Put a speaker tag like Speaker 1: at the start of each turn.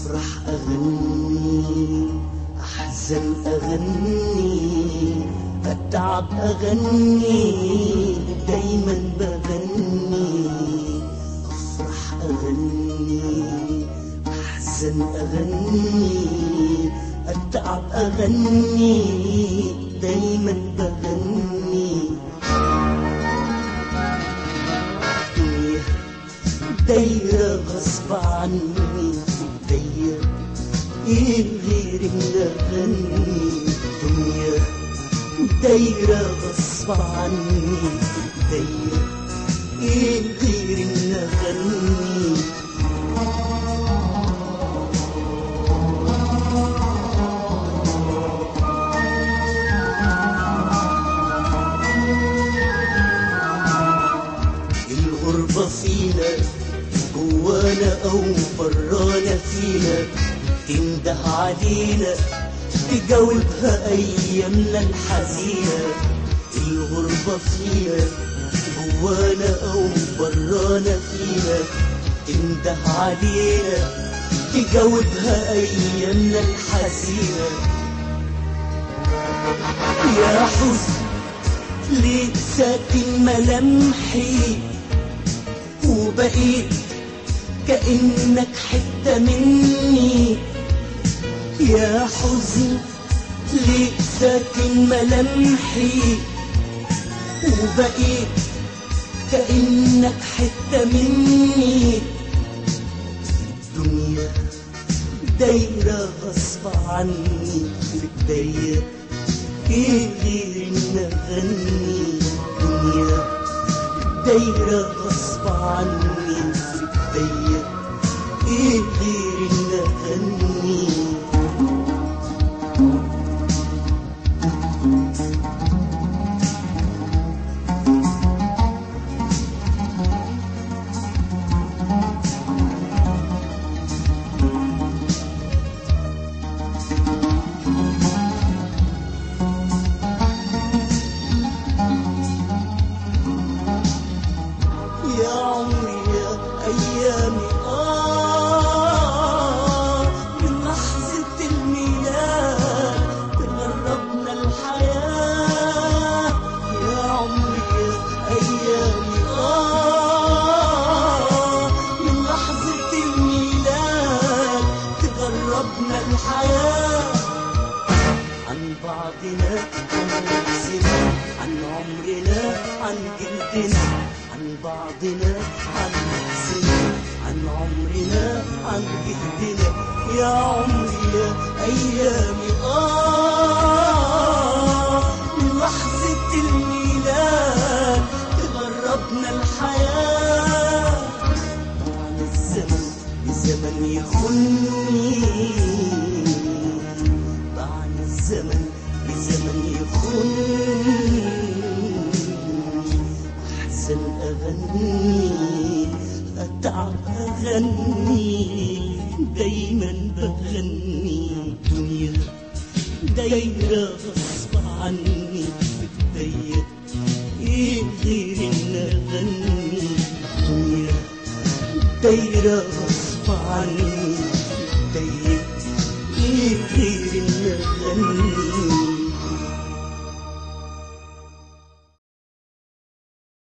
Speaker 1: افرح اغني احزن اغني اتعب اغني دايما بغني افرح اغني احزن اغني اتعب اغني دايما بغني الدنيا دايرة غصب عني دايرة ايه غير ان اغني الدنيا دايرة غصب عني دايرة ايه غير ان اغني الغربة فينا جوانا أو برانا فينا تنده علينا تجاوبها أيامنا الحزينة الغربة فينا جوانا أو برانا فينا تنده علينا تجاوبها أيامنا الحزينة يا حزن ليه ساكن ملامحي وبقيت كأنك حتة مني يا حزن ليه ساكن ملامحي وبقيت كأنك حتة مني الدنيا دايرة غصب عني بتضيق ايه غير ان اغني الدنيا دايرة غصب عني بتضيق ايه غير ان اغني يا عمري يا أيامي آه من لحظة الميلاد تغربنا الحياة يا عمري يا أيامي آه من لحظة الميلاد تغربنا الحياة عن بعضنا عن نفسنا عن عمرنا عن جلدنا عن بعضنا عن نفسنا عن عمرنا عن جلدنا يا عمري يا أيامي آه من لحظة الميلاد تغربنا الحياة عن الزمن الزمن يخني بعد الزمن الزمن يخوني أحزن أغني أتعب أغني دايما بغني دنيا دايرة غصب عني بتضيق إيه غير إن أغني دنيا دايرة غصب عني بتضيق ايه غير ان اغني